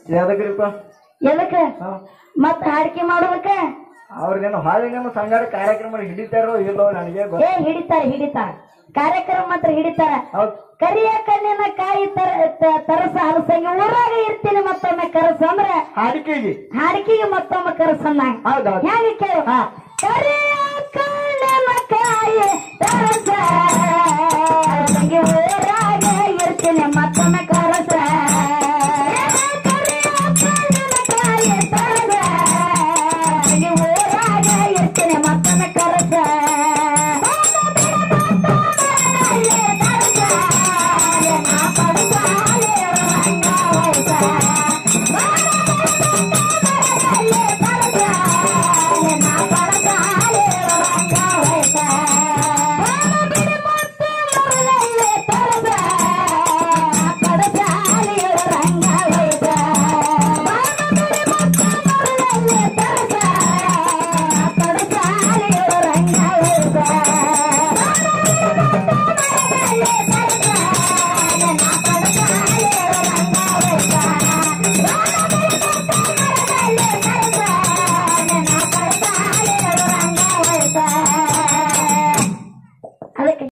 ಯಾವ್ದಕ್ರಿಪ್ಪ ಎದಕ್ಕ ಹಾ ಮತ್ತ ಹಾಡಿಕೆ ಮಾಡೋದಕ್ಕ ಅವ್ರಿಗೇನು ಹಾಳಿಗೇನು ಸಂಗಾಡ ಕಾರ್ಯಕ್ರಮ ಹಿಡಿತಾರೋ ಇಲ್ಲೋ ನನಗೆ ಗೊತ್ತ ಏ ಹಿಡಿತಾರ ಹಿಡಿತಾರ ಕಾರ್ಯಕ್ರಮ ಮಾತ್ರ ಹಿಡಿತಾರ ಹೌದ್ ಕರಿಯ ಕಣ್ಣಿನ ಕಾಯಿ ತರ ತ- ತರಸ ಹಲಸಂಗಿ ಊರಾಗ ಇರ್ತೀನಿ ಮತ್ತೊಮ್ಮೆ ಕರಸ ಅಂದ್ರ ಹಾಡಿಕೆಗೆ ಹಾಡಿಕೆಗೆ ಮತ್ತೊಮ್ಮೆ ಕರಸನ್ನ ಹೌದೌದು ಹೆಂಗ ಕೇಳು ಹಾ ಕರಿಯ